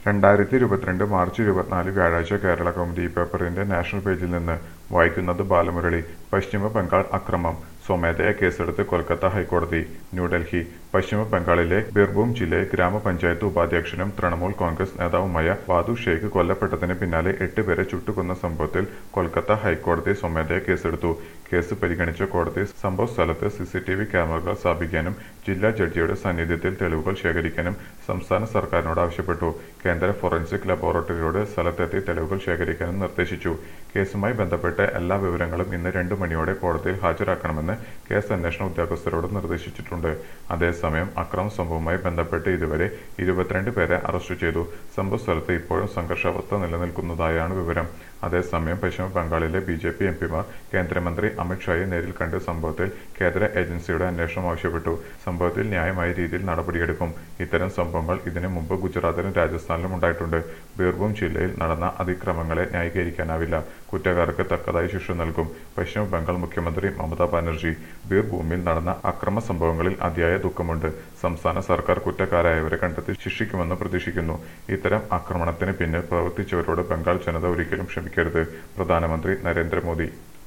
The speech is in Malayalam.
രണ്ടായിരത്തി ഇരുപത്തിരണ്ട് മാർച്ച് ഇരുപത്തിനാല് വ്യാഴാഴ്ച കേരള കൗമുദി പേപ്പറിന്റെ നാഷണൽ പേജിൽ നിന്ന് വായിക്കുന്നത് ബാലമുരളി പശ്ചിമ ബംഗാൾ അക്രമം സ്വമേധയാ കേസെടുത്ത് കൊൽക്കത്ത ഹൈക്കോടതി ന്യൂഡൽഹി പശ്ചിമ ബംഗാളിലെ ബിർഭൂം ജില്ലയിൽ ഗ്രാമപഞ്ചായത്ത് ഉപാധ്യക്ഷനും തൃണമൂൽ കോൺഗ്രസ് നേതാവുമായ വാദു ഷെയ്ഖ് കൊല്ലപ്പെട്ടതിന് പിന്നാലെ എട്ടുപേരെ ചുട്ടുകൊന്ന സംഭവത്തിൽ കൊൽക്കത്ത ഹൈക്കോടതി സ്വമേധയാ കേസെടുത്തു കേസ് പരിഗണിച്ച കോടതി സംഭവ സ്ഥലത്ത് സിസിടിവി ക്യാമറകൾ സ്ഥാപിക്കാനും ജില്ലാ ജഡ്ജിയുടെ സാന്നിധ്യത്തിൽ തെളിവുകൾ ശേഖരിക്കാനും സംസ്ഥാന സർക്കാരിനോട് ആവശ്യപ്പെട്ടു കേന്ദ്ര ഫോറൻസിക് ലബോറട്ടറിയോട് സ്ഥലത്തെത്തി തെളിവുകൾ ശേഖരിക്കാനും നിർദ്ദേശിച്ചു കേസുമായി ബന്ധപ്പെട്ട എല്ലാ വിവരങ്ങളും ഇന്ന് രണ്ട് മണിയോടെ കോടതിയിൽ ഹാജരാക്കണമെന്ന് കേസ് അന്വേഷണ ഉദ്യോഗസ്ഥരോട് നിർദ്ദേശിച്ചിട്ടുണ്ട് അതേസമയം അക്രമ സംഭവവുമായി ബന്ധപ്പെട്ട് ഇതുവരെ ഇരുപത്തിരണ്ട് പേരെ അറസ്റ്റ് ചെയ്തു സംഭവ സ്ഥലത്ത് ഇപ്പോഴും സംഘർഷാവസ്ഥ നിലനിൽക്കുന്നതായാണ് വിവരം അതേസമയം പശ്ചിമ ബംഗാളിലെ ബി ജെ പി എംപിമാർ കേന്ദ്രമന്ത്രി അമിത് ഷായെ നേരിൽ കണ്ട് സംഭവത്തിൽ കേന്ദ്ര ഏജൻസിയുടെ അന്വേഷണം ആവശ്യപ്പെട്ടു സംഭവത്തിൽ ന്യായമായ രീതിയിൽ നടപടിയെടുക്കും ഇത്തരം സംഭവങ്ങൾ ഇതിനു മുമ്പ് ഗുജറാത്തിലും രാജസ്ഥാനിലും ഉണ്ടായിട്ടുണ്ട് ബീർഭൂം ജില്ലയിൽ നടന്ന അതിക്രമങ്ങളെ ന്യായീകരിക്കാനാവില്ല കുറ്റക്കാർക്ക് തക്കതായ ശിക്ഷ നൽകും പശ്ചിമ ബംഗാൾ മുഖ്യമന്ത്രി മമതാ ബാനർജി ബീർഭൂമിൽ നടന്ന അക്രമ സംഭവങ്ങളിൽ അതിയായ ദുഃഖമുണ്ട് സംസ്ഥാന സർക്കാർ കുറ്റക്കാരായവരെ കണ്ടെത്തി ശിക്ഷിക്കുമെന്ന് പ്രതീക്ഷിക്കുന്നു ഇത്തരം ആക്രമണത്തിന് പിന്നിൽ പ്രവർത്തിച്ചവരോട് ബംഗാൾ ജനത ഒരിക്കലും ക്ഷമിക്കരുത് പ്രധാനമന്ത്രി നരേന്ദ്രമോദി